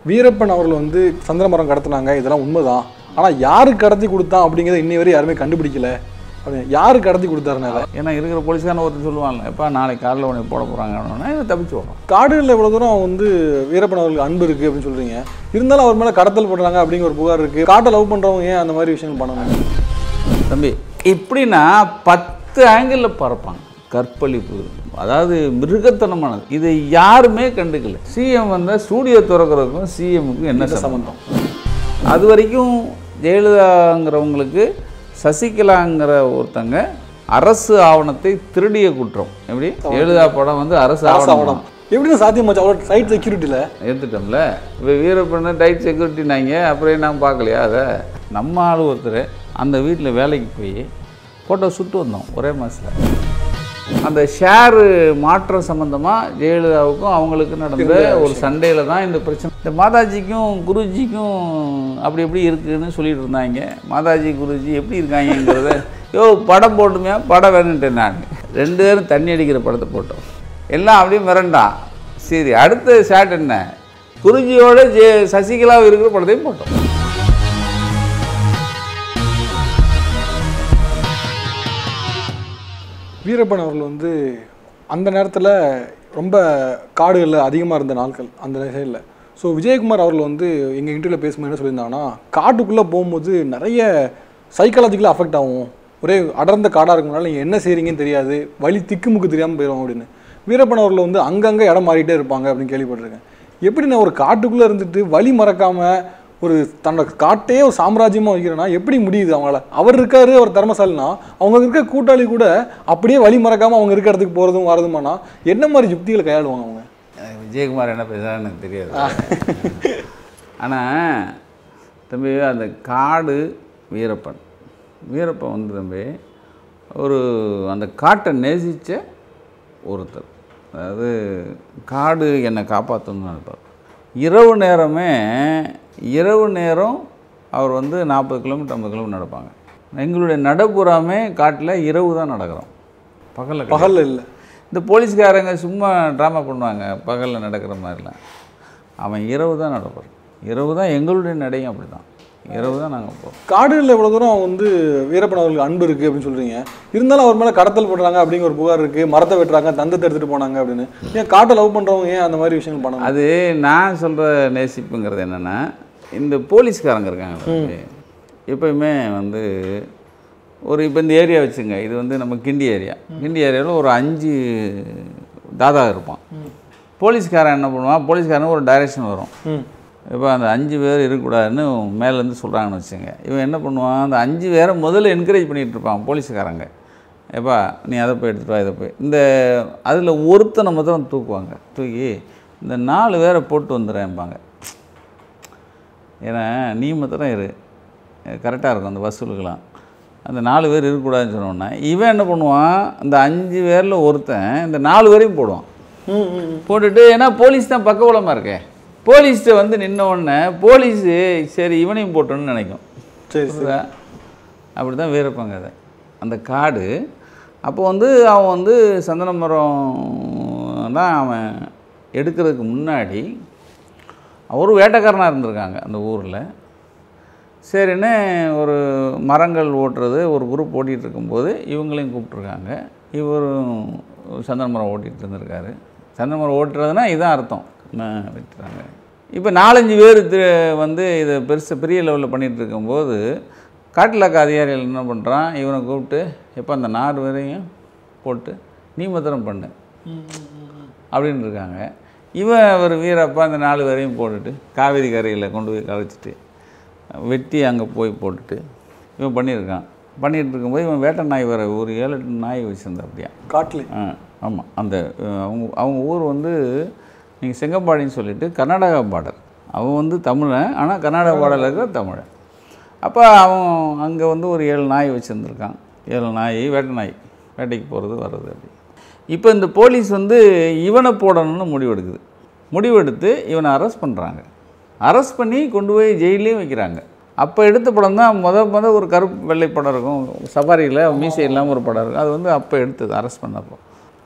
வீரப்பன் அவர்கள் வந்து சந்திரமரம் கடத்தினாங்க இதெல்லாம் உண்மைதான் ஆனால் யாரு கடத்தி கொடுத்தான் அப்படிங்கிறத இன்னி வரை யாருமே கண்டுபிடிக்கல அப்படின்னு யாரு கடத்தி கொடுத்தாருனால ஏன்னா இருக்கிற போலீஸ்காரன் ஒருத்தர் சொல்லுவாங்க எப்பா நாளைக்கு காலைல உனக்கு போட போகிறாங்கன்னா இவன் தப்பிச்சு வரும் காடுகளில் இவ்வளோ தூரம் அவன் வந்து வீரப்பன் அவர்களுக்கு அன்பு இருக்குது அப்படின்னு சொல்கிறீங்க இருந்தாலும் அவர் மேலே கடத்தல் பண்ணுறாங்க அப்படிங்கிற ஒரு புகார் இருக்குது காட்டை லவ் பண்ணுறவங்க ஏன் அந்த மாதிரி விஷயங்கள் பண்ணணும் தம்பி இப்படின்னா பத்து ஆங்கிளில் பறப்பாங்க கற்பழிப்பு அதாவது மிருகத்தனமானது இதை யாருமே கண்டுக்கல சிஎம் வந்தால் ஸ்டூடியோ திறக்கிறதுக்கும் சிஎம்முக்கும் என்ன சம்மந்தம் அது வரைக்கும் ஜெயலலிதாங்கிறவங்களுக்கு சசிகலாங்கிற ஒருத்தங்க அரசு ஆவணத்தை திருடிய குற்றம் எப்படி ஜெயலலிதா படம் வந்து அரசு ஆவணம் ஆவணம் எப்படி சாத்தியமாச்சு அவ்வளோ சைட் செக்யூரிட்டியில் எடுத்துட்டோம்ல இப்போ வீரப்பண்ண டைட் செக்யூரிட்டினாங்க அப்புறம் நான் பார்க்கலையா அதை நம்ம ஆள் ஒருத்தர் அந்த வீட்டில் வேலைக்கு போய் ஃபோட்டோ சுட்டு வந்தோம் ஒரே மாதத்தில் அந்த ஷேரு மாற்றம் சம்மந்தமாக ஜெயலலிதாவுக்கும் அவங்களுக்கு நடந்த ஒரு சண்டையில் தான் இந்த பிரச்சனை இந்த மாதாஜிக்கும் குருஜிக்கும் அப்படி எப்படி இருக்குன்னு சொல்லிட்டு இருந்தாங்க மாதாஜி குருஜி எப்படி இருக்காங்கங்கிறத யோ படம் போட்டுமே படம் வேணுன்ட்டேன் நான் ரெண்டு பேரும் தண்ணி அடிக்கிற படத்தை போட்டோம் எல்லாம் அப்படியே மிரண்டான் சரி அடுத்த ஷாட் என்ன குருஜியோட ஜெ சசிகலா இருக்கிற படத்தையும் போட்டோம் வீரப்பன் அவர்கள் வந்து அந்த நேரத்தில் ரொம்ப காடுகளில் அதிகமாக இருந்த நாட்கள் அந்த சைடில் ஸோ விஜயகுமார் அவர்கள் வந்து எங்கள் இன்டர்வியூவில் பேசும்போது என்ன சொல்லியிருந்தாங்கன்னா காட்டுக்குள்ளே போகும்போது நிறைய சைக்காலஜிக்கலாக அஃபெக்ட் ஆகும் ஒரே அடர்ந்த காடாக இருக்கனால நீங்கள் என்ன செய்கிறீங்கன்னு தெரியாது வழி திக்குமுக்கு தெரியாமல் போயிடும் அப்படின்னு வீரப்பன் அவர்கள் வந்து அங்கங்கே இடம் மாறிட்டே இருப்பாங்க அப்படின்னு கேள்விப்பட்டிருக்கேன் எப்படி நான் ஒரு காட்டுக்குள்ளே இருந்துட்டு வழி மறக்காமல் ஒரு தன்னோட காட்டையே ஒரு சாம்ராஜ்யமாக வைக்கிறேன்னா எப்படி முடியுது அவங்களால அவர் இருக்காரு அவர் தர்மசாலினா அவங்க இருக்க கூட்டாளி கூட அப்படியே வழி மறக்காமல் அவங்க இருக்க இடத்துக்கு போகிறதும் வரதுமானா என்ன மாதிரி யுக்திகளை கையாளுவாங்க அவங்க அஹ் விஜயகுமார் என்ன பேசுறாருன்னு எனக்கு தெரியாது ஆனால் தம்பி அந்த காடு வீரப்பன் வீரப்பன் வந்து தம்பி ஒரு அந்த காட்டை நேசித்த ஒருத்தர் அதாவது காடு என்னை காப்பாற்றணும்னு நினைப்பார் இரவு நேரமே இரவு நேரம் அவர் வந்து நாற்பது கிலோமீட்டர் ஐம்பது கிலோமீட்டர் நடப்பாங்க எங்களுடைய நடைபுறாமே காட்டில் இரவு தான் நடக்கிறோம் பகலில் பகல்ல இல்லை இந்த போலீஸ்காரங்க சும்மா ட்ராமா பண்ணுவாங்க பகலில் நடக்கிற மாதிரிலாம் அவன் இரவு தான் நடப்பார் இரவு தான் எங்களுடைய நடையும் அப்படி தான் இரவு தான் நாங்கள் போகிறோம் காடுகளில் இவ்வளோ தூரம் அவங்க வந்து வீரப்பன் அவர்களுக்கு அன்பு இருக்குது அப்படின்னு சொல்கிறீங்க இருந்தாலும் அவர் மேலே கடத்தல் பண்ணுறாங்க அப்படிங்கிற ஒரு புகார் இருக்குது மரத்தை வெட்டுறாங்க தந்தத்தை எடுத்துகிட்டு போனாங்க அப்படின்னு ஏன் காட்டை லவ் பண்ணுறவங்க ஏன் அந்த மாதிரி விஷயங்கள் பண்ணணும் அது நான் சொல்கிற நேசிப்புங்கிறது என்னென்னா இந்த போலீஸ்காரங்க இருக்காங்க எப்பயுமே வந்து ஒரு இப்போ இந்த ஏரியா வச்சுங்க இது வந்து நம்ம கிண்டி ஏரியா கிண்டி ஏரியாவில் ஒரு அஞ்சு தாதா இருப்பான் போலீஸ்காரன் என்ன பண்ணுவான் போலீஸ்காரனுக்கு ஒரு டைரக்ஷன் வரும் ம் இப்போ அந்த அஞ்சு பேர் இருக்கக்கூடாதுன்னு மேலேருந்து சொல்கிறாங்கன்னு வச்சுங்க இவன் என்ன பண்ணுவான் அந்த அஞ்சு பேரை முதல்ல என்கரேஜ் பண்ணிகிட்டு இருப்பான் போலீஸ்காரங்க ஏப்பா நீ அதை போய் எடுத்துகிட்டு வா இதை போய் இந்த அதில் ஒருத்தனை மாத்திரம் தூக்குவாங்க தூக்கி இந்த நாலு பேரை போட்டு வந்துடுறேன்பாங்க ஏன்னா நீ மாத்திரம் இரு கரெக்டாக இருக்கும் அந்த வசூலுக்கெல்லாம் அந்த நாலு பேர் இருக்கக்கூடாதுன்னு சொன்னோன்னே இவன் என்ன பண்ணுவான் அந்த அஞ்சு பேரில் ஒருத்தன் இந்த நாலு பேரையும் போடுவான் ம் ம் ம். போட்டுட்டு ஏன்னா போலீஸ் தான் பக்கபலமாக இருக்கே போலீஸ்கிட்ட வந்து நின்ன உடனே போலீஸு சரி இவனையும் போட்டோன்னு நினைக்கும் சரி சரி புரியுதா அப்படி தான் வீரப்பங்க அதை அந்த காடு அப்போ வந்து அவன் வந்து சந்தன மரம் தான் அவன் எடுக்கிறதுக்கு முன்னாடி ஒரு வேட்டைக்காரனாக இருந்திருக்காங்க அந்த ஊரில் சரின்னு ஒரு மரங்கள் ஓட்டுறது ஒரு குரூப் ஓட்டிகிட்டு இருக்கும்போது இவங்களையும் கூப்பிட்ருக்காங்க இவரும் சந்தன மரம் ஓட்டிகிட்டு இருந்திருக்காரு சந்தன மரம் ஓட்டுறதுனா இதான் அர்த்தம் நான் வெட்டுறாங்க இப்போ நாலஞ்சு பேர் தி- வந்து இதை பெருசு பெரிய லெவலில் பண்ணிகிட்டு இருக்கும்போது காட்டிலாக்க அதிகாரிகள் என்ன பண்ணுறான் இவனை கூப்பிட்டு எப்போ அந்த நாலு பேரையும் போட்டு நீ மாத்திரம் பண்ணு அப்படின்னு இருக்காங்க இவன் ஒரு வீரப்பா அந்த நாலு பேரையும் போட்டுட்டு காவேரி கரையில் கொண்டு போய் கரைச்சிட்டு வெட்டி அங்கே போய் போட்டுட்டு இவன் பண்ணியிருக்கான் பண்ணிட்டு இருக்கும்போது இவன் வேட்டை நாய் வர ஒரு ஏழு எட்டு நாய் வச்சுருந்தா அப்படியா காட்டுல ஆ ஆமாம் அந்த அஹ், அவங்க அவங்க ஊர் வந்து நீங்கள் செங்கப்பாடின்னு சொல்லிட்டு கர்நாடகா பார்டர் அவன் வந்து தமிழன் ஆனால் கர்நாடகா பார்டரில் இருக்கிற தமிழன் அப்போ அவன் அங்கே வந்து ஒரு ஏழு நாய் வச்சுருந்துருக்கான் ஏழு நாய் வேட்டை நாய் வேட்டைக்கு போகிறது வர்றது அப்படி இப்போ இந்த போலீஸ் வந்து இவனை போடணும்னு முடிவெடுக்குது முடிவெடுத்து இவனை அரெஸ்ட் பண்ணுறாங்க அரெஸ்ட் பண்ணி கொண்டு போய் ஜெயிலே வைக்கிறாங்க அப்போ எடுத்த படம் தான் முத முத ஒரு கருப்பு வெள்ளை படம் இருக்கும் சஃபாரியில் மீசை இல்லாமல் ஒரு படம் இருக்கும் அது வந்து அப்போ எடுத்தது அரெஸ்ட் பண்ணப்போ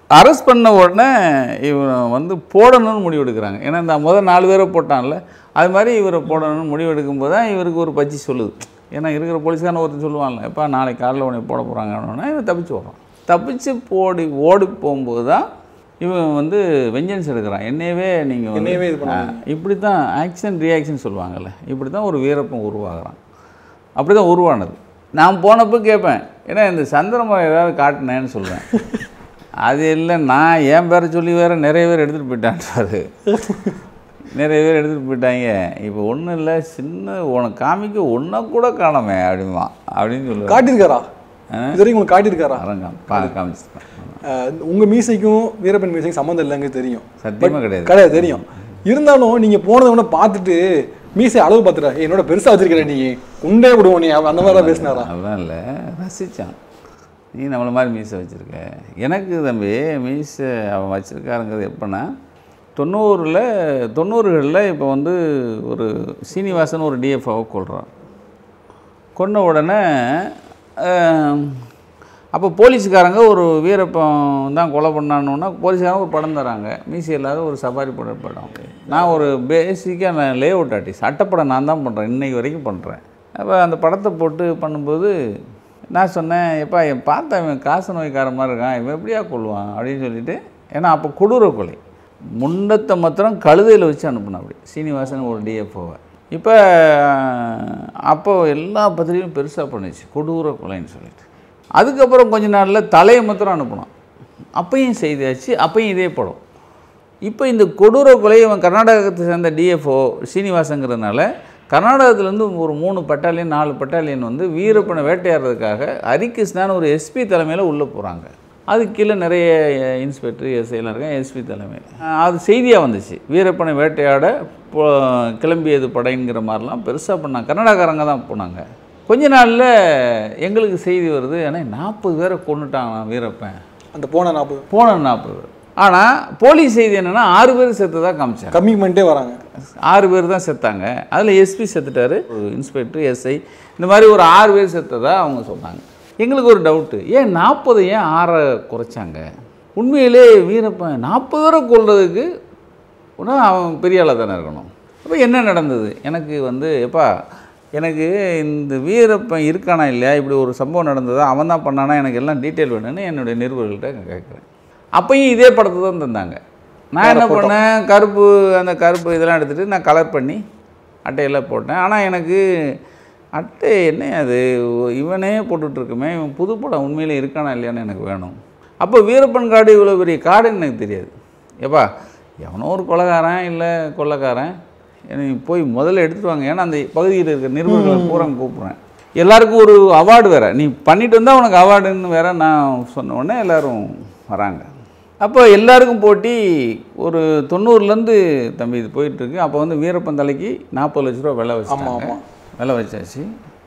அரெஸ்ட் பண்ண உடனே இவன் வந்து போடணும்னு முடிவு எடுக்கிறாங்க ஏன்னா இந்த முதல் நாலு பேரை போட்டான்ல அது மாதிரி இவரை போடணும்னு முடிவு எடுக்கும்போது தான் இவருக்கு ஒரு பச்சி சொல்லுது ஏன்னா இருக்கிற போலீஸ்காரன் ஒருத்தன் சொல்லுவான்ல எப்பா நாளைக்கு காலைல உடனே போட போகிறாங்கன்னா இவன் தப்பிச்சு வர்றான் தப்பிச்சு போடி ஓடி போகும்போது தான் இவன் வந்து வெஞ்சன்ஸ் எடுக்கிறான் என்னையவே நீங்கள் என்னையவே இது பண்ணாங்க. இப்படி தான் ஆக்ஷன் ரியாக்ஷன் சொல்லுவாங்கல்ல இப்படி தான் ஒரு வீரப்பன் உருவாகிறான் அப்படி தான் உருவானது நான் போனப்போ கேட்பேன் ஏன்னா இந்த சந்திரமரம் ஏதாவது காட்டினேன்னு சொல்லுவேன் அது இல்லை நான் என் பேரை சொல்லி வேற நிறைய பேர் எடுத்துகிட்டு போயிட்டான்றாரு நிறைய பேர் எடுத்துகிட்டு போயிட்டாங்க இப்போ ஒன்றும் இல்லை சின்ன உனக்கு காமிக்க ஒன்றை கூட காணமே அப்படிமா அப்படின்னு சொல்லுவேன் காட்டியிருக்காரா இது வரைக்கும் உங்களுக்கு காட்டியிருக்காரா அரங்கம் பா காமிச்சிருக்கேன் அஹ் உங்க மீசைக்கும் வீரப்பன் மீசைக்கும் சம்மந்தம் இல்லைங்க தெரியும் சத்தியமாக கிடையாது கிடையாது தெரியும் இருந்தாலும் நீங்க போனதை உடனே பார்த்துட்டு மீசை அளவு பார்த்துட்டா என்னோட பெருசா வச்சிருக்கிற நீ உண்டே விடுவோம் நீ அந்த மாதிரி தான் பேசினாரா அதெல்லாம் இல்லை ரசித்தான் நீ நம்மளை மாதிரி மீசை வச்சுருக்க எனக்கு தம்பி மீசை அவன் வச்சுருக்காருங்கிறது எப்போனா தொண்ணூறில் தொண்ணூறுகளில் இப்போ வந்து ஒரு சீனிவாசன் ஒரு டிஎஃப்ஓவை கொள்கிறான் கொன்ன உடனே ஆம், அப்போ போலீஸ்காரங்க ஒரு வீரப்பன் தான் கொலை பண்ணானுன்னா போலீஸ்காரங்க ஒரு படம் தராங்க மீசி இல்லாத ஒரு சஃபாரி படம் படம் நான் ஒரு பேசிக்காக நான் லே அவுட் ஆர்டிஸ்ட் அட்டப்படம் நான் தான் பண்ணுறேன் இன்னைக்கு வரைக்கும் பண்ணுறேன் அப்போ அந்த படத்தை போட்டு பண்ணும்போது நான் சொன்னேன் எப்பா என் பார்த்தா இவன் காசு நோய்க்கார மாதிரி இருக்கான் இவன் எப்படியா கொள்வான் அப்படின்னு சொல்லிட்டு ஏன்னா அப்போ கொடூர கொலை முண்டத்தை மாத்திரம் கழுதையில் வச்சு அனுப்புனேன் அப்படி சீனிவாசன் ஒரு டிஎஃப்ஓவை இப்போ அப்போ எல்லா பத்திரிகையும் பெருசாக பண்ணுச்சு கொடூர கொலைன்னு சொல்லிட்டு அதுக்கப்புறம் கொஞ்ச நாளில் தலையை மாத்திரம் அனுப்பினோம் அப்பையும் செய்தியாச்சு அப்பையும் இதே படம் இப்போ இந்த கொடூர கொலை இவன் கர்நாடகத்தை சேர்ந்த டிஎஃப்ஓ சீனிவாசங்கிறதுனால கர்நாடகத்துலேருந்து ஒரு மூணு பட்டாலியன் நாலு பட்டாலியன் வந்து வீரப்பனை வேட்டையாடுறதுக்காக ஹரிகிருஷ்ணான்னு ஒரு எஸ்பி தலைமையில் உள்ளே போகிறாங்க அதுக்கு கீழே நிறைய இன்ஸ்பெக்டர் எஸ்ஐலாம் இருக்காங்க எஸ்பி தலைமையில் அது செய்தியாக வந்துச்சு வீரப்பனை வேட்டையாட போ கிளம்பியது படைங்கிற மாதிரிலாம் பெருசாக பண்ணாங்க கர்நாடகாரங்க தான் போனாங்க கொஞ்ச நாளில் எங்களுக்கு செய்தி வருது ஏன்னா நாற்பது பேரை கொண்டுட்டாங்க வீரப்பன் அந்த போன நாற்பது போன நாற்பது பேர் ஆனால் போலீஸ் செய்தி என்னென்னா ஆறு பேர் செத்ததா காமிச்சாங்க கம்மிட்மெண்ட்டே வராங்க ஆறு பேர் தான் செத்தாங்க அதில் எஸ்பி செத்துட்டாரு ஒரு இன்ஸ்பெக்டர் எஸ்ஐ இந்த மாதிரி ஒரு ஆறு பேர் செத்ததா அவங்க சொன்னாங்க எங்களுக்கு ஒரு டவுட்டு ஏன் நாற்பது ஏன் ஆறை குறைச்சாங்க உண்மையிலே வீரப்பன் நாற்பது பேரை கொல்றதுக்கு ஒன்றா அவன் பெரிய ஆளாக தானே இருக்கணும் அப்போ என்ன நடந்தது எனக்கு வந்து எப்பா எனக்கு இந்த வீரப்பன் இருக்கானா இல்லையா இப்படி ஒரு சம்பவம் நடந்ததா அவன் தான் பண்ணானா எனக்கு எல்லாம் டீட்டெயில் வேணும்னு என்னுடைய நிருபர்கள்ட்ட கேட்குறேன் அப்பயும் இதே படத்தை தான் தந்தாங்க நான் என்ன பண்ணேன் கருப்பு அந்த கருப்பு இதெல்லாம் எடுத்துகிட்டு நான் கலர் பண்ணி அட்டையெல்லாம் போட்டேன் ஆனால் எனக்கு அட்டை என்ன அது இவனே போட்டுட்ருக்குமே இவன் புது படம் உண்மையிலே இருக்கானா இல்லையான்னு எனக்கு வேணும் அப்போ வீரப்பன் காடு இவ்வளோ பெரிய காடுன்னு எனக்கு தெரியாது ஏப்பா எவனோ ஒரு கொலைகாரன் இல்லை கொள்ளைக்காரன் நீ போய் முதல்ல எடுத்துட்டு வாங்க ஏன்னா அந்த பகுதியில் இருக்கிற நிருபர்களை பூரா கூப்பிட்றேன் எல்லாருக்கும் ஒரு அவார்டு வேறு நீ பண்ணிட்டு வந்தால் உனக்கு அவார்டுன்னு வேற நான் சொன்ன உடனே எல்லோரும் வராங்க அப்போ எல்லாருக்கும் போட்டி ஒரு தொண்ணூறுலேருந்து தம்பி இது போயிட்டுருக்கு அப்போ வந்து வீரப்பன் தலைக்கு நாற்பது லட்ச ரூபா விலை வச்சுட்டாங்க ஆமா. விலை வச்சாச்சு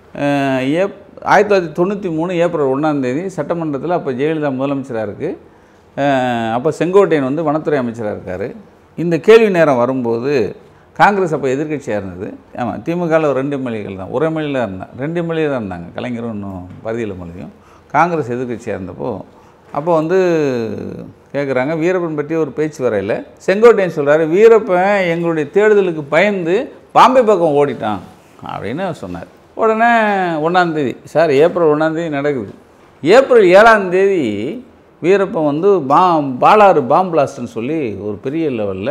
அஹ் ஏப் ஆயிரத்தி தொள்ளாயிரத்தி தொண்ணூற்றி மூணு ஏப்ரல் ஒன்றாந்தேதி சட்டமன்றத்தில் அப்போ ஜெயலலிதா முதலமைச்சராக இருக்குது அப்போ செங்கோட்டையன் வந்து வனத்துறை அமைச்சராக இருக்கார் இந்த கேள்வி நேரம் வரும்போது காங்கிரஸ் அப்போ எதிர்க்கட்சியாக இருந்தது ஆமாம் திமுகவில் ஒரு ரெண்டு எம்எல்ஏகள் தான் ஒரு எம்எல்ஏ தான் இருந்தாங்க ரெண்டு எம்எல்ஏ தான் இருந்தாங்க கலைஞரும் இன்னும் பரிதியில் மொழியும் காங்கிரஸ் எதிர்க்கட்சியாக இருந்தப்போ அப்போ வந்து கேட்குறாங்க வீரப்பன் பற்றி ஒரு பேச்சு வரையில் செங்கோட்டையன் சொல்கிறாரு வீரப்பன் எங்களுடைய தேடுதலுக்கு பயந்து பாம்பே பக்கம் ஓடிட்டான் அப்படின்னு சொன்னார் உடனே ஒன்றாந்தேதி சார் ஏப்ரல் ஒன்றாந்தேதி நடக்குது ஏப்ரல் ஏழாந்தேதி வீரப்பன் வந்து பா பாலாறு பாம் பிளாஸ்ட்னு சொல்லி ஒரு பெரிய லெவலில்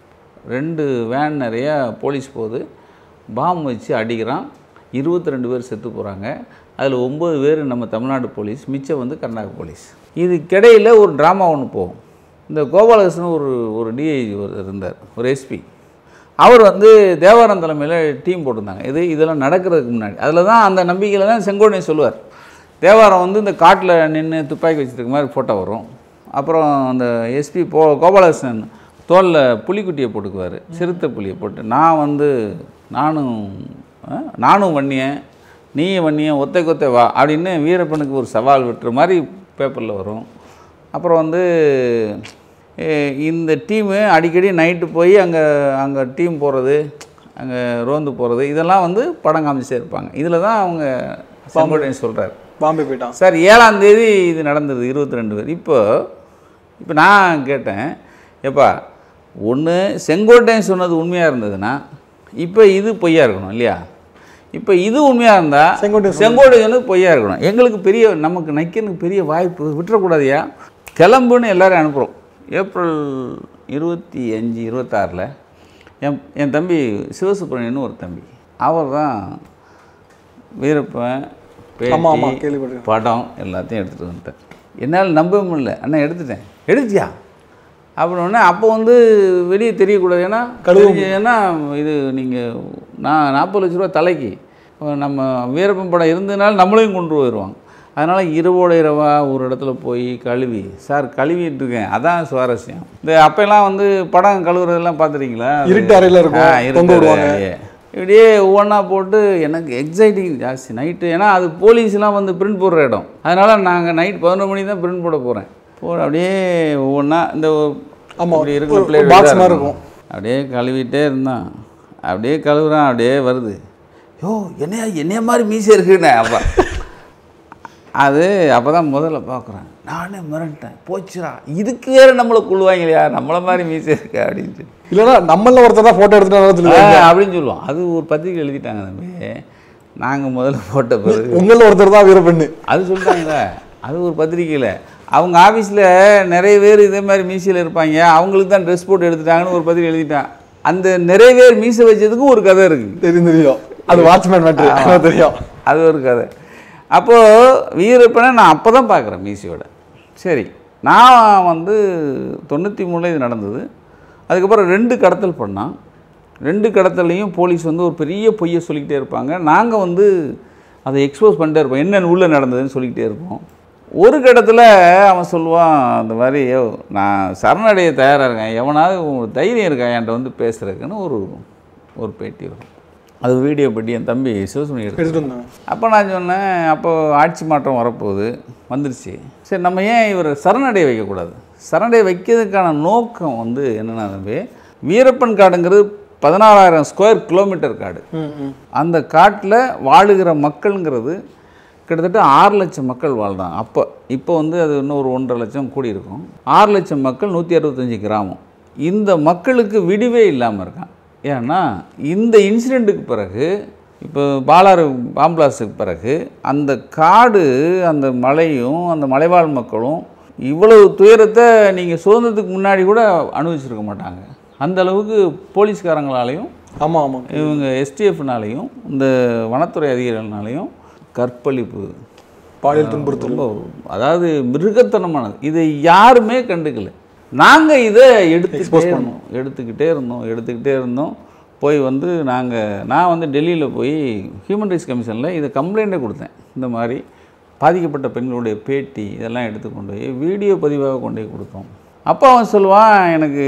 ரெண்டு வேன் நிறையா போலீஸ் போகுது பாம் வச்சு அடிக்கிறான் இருபத்தி ரெண்டு பேர் செத்து போகிறாங்க அதில் ஒம்பது பேர் நம்ம தமிழ்நாடு போலீஸ் மிச்சம் வந்து கர்நாடக போலீஸ் இதுக்கிடையில் ஒரு ட்ராமா ஒன்று போகும் இந்த கோபாலகிருஷ்ணன் ஒரு ஒரு டிஐஜி ஒரு இருந்தார் ஒரு எஸ்பி அவர் வந்து தேவாரம் தலைமையில் டீம் போட்டிருந்தாங்க இது இதெல்லாம் நடக்கிறதுக்கு முன்னாடி அதில் தான் அந்த நம்பிக்கையில் தான் செங்கோட்டையன் சொல்லுவார் தேவாரம் வந்து இந்த காட்டில் நின்று துப்பாக்கி வச்சுருக்க மாதிரி ஃபோட்டோ வரும் அப்புறம் அந்த எஸ்பி போ கோபாலகிருஷ்ணன் தோலில் புலிக்குட்டியை போட்டுக்குவார் சிறுத்தை புலியை போட்டு நான் வந்து நானும் ஆ, நானும் வன்னியன் நீயும் வன்னியன் ஒத்தை கொத்தை வா அப்படின்னு வீரப்பனுக்கு ஒரு சவால் விட்டுற மாதிரி பேப்பரில் வரும் அப்புறம் வந்து எ, இந்த டீமு அடிக்கடி நைட்டு போய் அங்கே அங்கே டீம் போகிறது அங்கே ரோந்து போகிறது இதெல்லாம் வந்து படம் காமிச்சே இருப்பாங்க இதில் தான் அவங்க செங்கோட்டையன் சொல்கிறார் பாம்பே போயிட்டான் சார் ஏழாம் தேதி இது நடந்தது இருபத்தி ரெண்டு பேர் இப்போ இப்போ நான் கேட்டேன் ஏப்பா ஒன்று செங்கோட்டையன் சொன்னது உண்மையாக இருந்ததுன்னா இப்போ இது பொய்யா இருக்கணும் இல்லையா இப்போ இது உண்மையாக இருந்தால் செங்கோட்டையன் செங்கோட்டையன் சொன்னது பொய்யா இருக்கணும் எங்களுக்கு பெரிய நமக்கு நைக்கனுக்கு பெரிய வாய்ப்பு விட்டுறக்கூடாதுயா கிளம்புன்னு எல்லாரும் அனுப்புகிறோம் ஏப்ரல் இருபத்தி அஞ்சு இருபத்தாறில் என் என் தம்பி சிவசுப்ரமணியன்னு ஒரு தம்பி அவர் தான் வீரப்பன் ஆமா ஆமா பேட்டி கேள்விப்பட்டிருக்கேன் படம் எல்லாத்தையும் எடுத்துகிட்டு வந்துட்டேன் என்னால் நம்ப முடியல அண்ணா எடுத்துட்டேன் எடுத்தியா அப்படின்னே அப்போ வந்து வெளியே தெரியக்கூடாது ஏன்னா தெரிஞ்சு- ஏன்னா இது நீங்கள் நான் நாற்பது லட்ச ரூபா தலைக்கு நம்ம வீரப்பன் படம் இருந்ததுனால நம்மளையும் கொண்டு போயிடுவாங்க அதனால் இரவோட இரவா ஒரு இடத்துல போய் கழுவி சார் கழுவிட்டு இருக்கேன் அதான் சுவாரஸ்யம் இந்த அப்போல்லாம் வந்து படம் கழுவுறதெல்லாம் பார்த்துருக்கீங்களா இருட்டு அறையில இருக்கும், ஆ, இருட்டு தொங்க விடுவாங்க. அறையிலேயே. இப்படியே ஒவ்வொன்றா போட்டு எனக்கு எக்ஸைட்டிங் ஜாஸ்தி நைட்டு ஏன்னா அது போலீஸ்லாம் வந்து பிரிண்ட் போடுற இடம் அதனால் நாங்கள் நைட் பதினொரு மணி தான் பிரிண்ட் போட போகிறேன் போட அப்படியே ஒவ்வொன்றா இந்த ஆமா, இப்படி இருக்கிற ஒரு- பிளேட் ஒரு box மாதிரி இருக்கும். அப்படியே கழுவிட்டே இருந்தான் அப்படியே கழுவுறான் அப்படியே வருது யோ என்னையா என்னைய மாதிரி மீசை இருக்குண்ணே அப்போ அது அப்போ தான் முதல்ல பார்க்குறேன் நானே மிரண்டேன் போச்சுடா இதுக்கு வேறு நம்மளை கொள்ளுவாங்களையா நம்மளை மாதிரி மீசை இருக்கா அப்படின்ட்டு இல்லைன்னா நம்மள ஒருத்தர் தான் ஃபோட்டோ எடுத்துட்டு வர சொல்லுவாங்க ஆ, அப்படின்னு சொல்லுவோம் அது ஒரு பத்திரிக்கை எழுதிட்டாங்க தம்பி நாங்கள் முதல்ல போட்ட பிறகு உங்கள ஒருத்தர் தான் வீரப்பெண்ணு அது சொல்லிட்டாங்களே அது ஒரு பத்திரிக்கையில் அவங்க ஆஃபீஸில் நிறைய பேர் இதே மாதிரி மீசையில் இருப்பாங்க அவங்களுக்கு தான் ட்ரெஸ் போட்டு எடுத்துட்டாங்கன்னு ஒரு பத்திரிக்கை எழுதிட்டான் அந்த நிறைய பேர் மீசை வச்சதுக்கும் ஒரு கதை இருக்குது தெரியும் தெரியும் அது வாட்ச்மேன் மேட்ரு தெரியும் அது ஒரு கதை அப்போது வீரப்பனை நான் அப்போ தான் பார்க்குறேன் மீசியோட சரி நான் வந்து தொண்ணூற்றி மூணில் இது நடந்தது அதுக்கப்புறம் ரெண்டு கடத்தல் பண்ணான் ரெண்டு கடத்தலையும் போலீஸ் வந்து ஒரு பெரிய பொய்யை சொல்லிக்கிட்டே இருப்பாங்க நாங்கள் வந்து அதை எக்ஸ்போஸ் பண்ணிட்டே இருப்போம் என்னென்ன உள்ளே நடந்ததுன்னு சொல்லிக்கிட்டே இருப்போம் ஒரு கடத்தில் அவன் சொல்லுவான் அந்த மாதிரி "யோ, நான் சரணடைய தயாராக இருக்கேன் எவனாவது உன் தைரியம் இருக்கா என்கிட்ட வந்து பேசுகிறதுக்குன்னு ஒரு ஒரு பேட்டி வரும் அது வீடியோ பெட்டி என் தம்பி சிவசுமணி எடுத்து எடுத்துட்டு வந்தாங்க அப்போ நான் சொன்னேன் அப்போ ஆட்சி மாற்றம் வரப்போகுது வந்துருச்சு சரி நம்ம ஏன் இவர் சரணடைய வைக்கக்கூடாது சரணடைய வைக்கிறதுக்கான நோக்கம் வந்து என்னென்னா தம்பி வீரப்பன் காடுங்கிறது பதினாறாயிரம் ஸ்கொயர் கிலோமீட்டர் காடு ம் ம் அந்த காட்டில் வாழுகிற மக்கள்ங்கிறது கிட்டத்தட்ட ஆறு லட்சம் மக்கள் வாழ்றாங்க அப்போ இப்போ வந்து அது இன்னும் ஒரு ஒன்றரை லட்சம் கூடி இருக்கும் ஆறு லட்சம் மக்கள் நூற்றி அறுபத்தஞ்சி கிராமம் இந்த மக்களுக்கு விடிவே இல்லாமல் இருக்கான் ஏன்னா இந்த இன்சிடெண்ட்டுக்கு பிறகு இப்போ பாலாறு பாம்பிளாஸுக்கு பிறகு அந்த காடு அந்த மலையும் அந்த மலைவாழ் மக்களும் இவ்வளவு துயரத்தை நீங்கள் சுதந்திரத்துக்கு முன்னாடி கூட அனுபவிச்சிருக்க மாட்டாங்க அந்த அளவுக்கு போலீஸ்காரங்களாலையும் ஆமா ஆமா இவங்க எஸ்டிஎஃப்னாலையும் இந்த வனத்துறை அதிகாரிகள்னாலையும் கற்பழிப்பு பாலியல் துன்புறுத்தல் ரொம்ப அதாவது மிருகத்தனமானது இதை யாருமே கண்டுக்கல நாங்கள் இதை எடுத்துக்கிட்டே இருந்தோம் எடுத்துக்கிட்டே இருந்தோம் எடுத்துக்கிட்டே இருந்தோம் போய் வந்து நாங்கள் நான் வந்து டெல்லியில் போய் ஹியூமன் ரைட்ஸ் கமிஷனில் இதை கம்ப்ளைண்ட்டே கொடுத்தேன் இந்த மாதிரி பாதிக்கப்பட்ட பெண்களுடைய பேட்டி இதெல்லாம் எடுத்து கொண்டு போய் வீடியோ பதிவாக கொண்டு போய் கொடுத்தோம் அப்போ அவன் சொல்லுவான் எனக்கு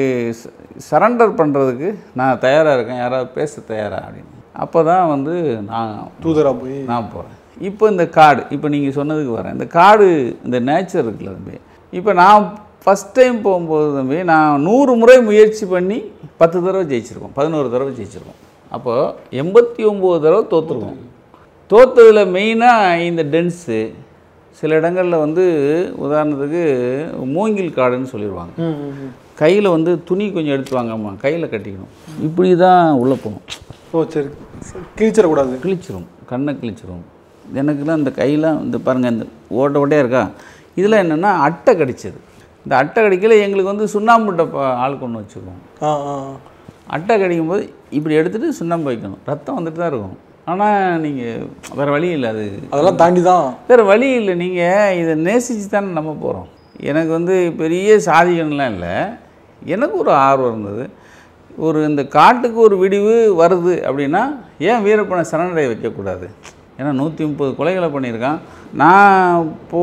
சரண்டர் பண்ணுறதுக்கு நான் தயாராக இருக்கேன் யாராவது பேச தயாரா அப்படின்னு அப்போ தான் வந்து நான் தூதரா போய் நான் போகிறேன் இப்போ இந்த காடு இப்போ நீங்கள் சொன்னதுக்கு வரேன் இந்த காடு இந்த நேச்சர் இருக்குல்ல தம்பி இப்போ நான் ஃபஸ்ட் டைம் போகும்போது தம்பி நான் நூறு முறை முயற்சி பண்ணி பத்து தடவை ஜெயிச்சிருக்கோம் பதினோரு தடவை ஜெயிச்சிருக்கோம் அப்போது எண்பத்தி ஒம்பது தடவை தோற்றுருக்கோம் தோத்ததில் மெயினாக இந்த டென்ஸு சில இடங்களில் வந்து உதாரணத்துக்கு மூங்கில் காடுன்னு சொல்லிடுவாங்க ம் ம், ம். கையில் வந்து துணி கொஞ்சம் எடுத்து வாங்கம்மா கையில் கட்டிக்கணும் இப்படி தான் உள்ளே போகணும் ஓ சரி கிழிச்சிடக்கூடாது கிழிச்சிரும் கண்ணை கிழிச்சிரும் எனக்குலாம் இந்த கையெல்லாம் இந்த பாருங்கள் இந்த ஓட்ட ஓட்டையாக இருக்கா இதில் என்னென்னா அட்டை கடிச்சது இந்த அட்டை கடிக்கல எங்களுக்கு வந்து சுண்ணாம்பு டப்பா ஆள் கொண்டு வச்சுக்குவோம் ஆ ஆ அட்டை கடிக்கும் போது இப்படி எடுத்துகிட்டு சுண்ணாம்பு வைக்கணும் ரத்தம் வந்துட்டு தான் இருக்கும் ஆனால் நீங்கள் வேறு வழி இல்லை அது அதெல்லாம் தாண்டி தான் வேறு வழி இல்லை நீங்கள் இதை நேசித்து தானே நம்ம போகிறோம் எனக்கு வந்து பெரிய சாதிகள்லாம் இல்லை எனக்கு ஒரு ஆர்வம் இருந்தது ஒரு இந்த காட்டுக்கு ஒரு விடிவு வருது அப்படின்னா ஏன் வீரப்பனை சரணடைய வைக்கக்கூடாது ஏன்னா நூற்றி முப்பது கொலைகளை பண்ணியிருக்கான் நான் போ